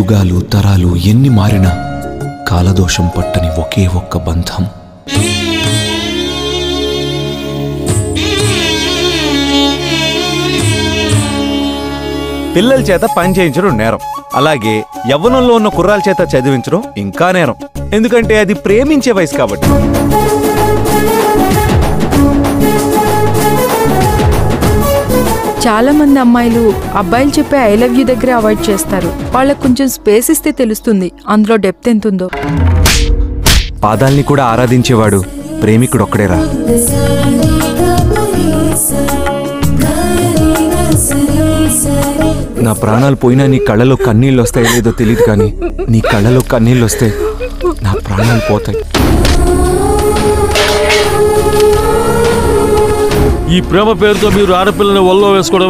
యుగాలు తరాలు ఎన్ని మారినా కాలదోషం పట్టని ఒకే ఒక్క బంధం పిల్లల చేత పని చేయించడం నేరం అలాగే యవ్వనంలో ఉన్న కుర్రాల చేత చదివించడం ఇంకా నేరం ఎందుకంటే అది ప్రేమించే వయసు కాబట్టి చాలా మంది అమ్మాయిలు అబ్బాయిలు చెప్పే ఐ లవ్ యూ దగ్గర అవాయిడ్ చేస్తారు వాళ్ళకు కొంచెం స్పేస్ ఇస్తే తెలుస్తుంది అందులో డెప్త్ ఎంత ఉందో పాదాల్ని కూడా ఆరాధించేవాడు ప్రేమికుడు ఒక్కడేరా నా ప్రాణాలు పోయినా నీ కళ్ళలో కన్నీళ్ళు వస్తాయో లేదో తెలియదు కానీ నీ కళ్ళలో కన్నీళ్ళు వస్తే నా ప్రాణాలు పోతాయి ఈ ప్రేమ పేరుతో మీరు ఆడపిల్లని ఒళ్ళో వేసుకోవడం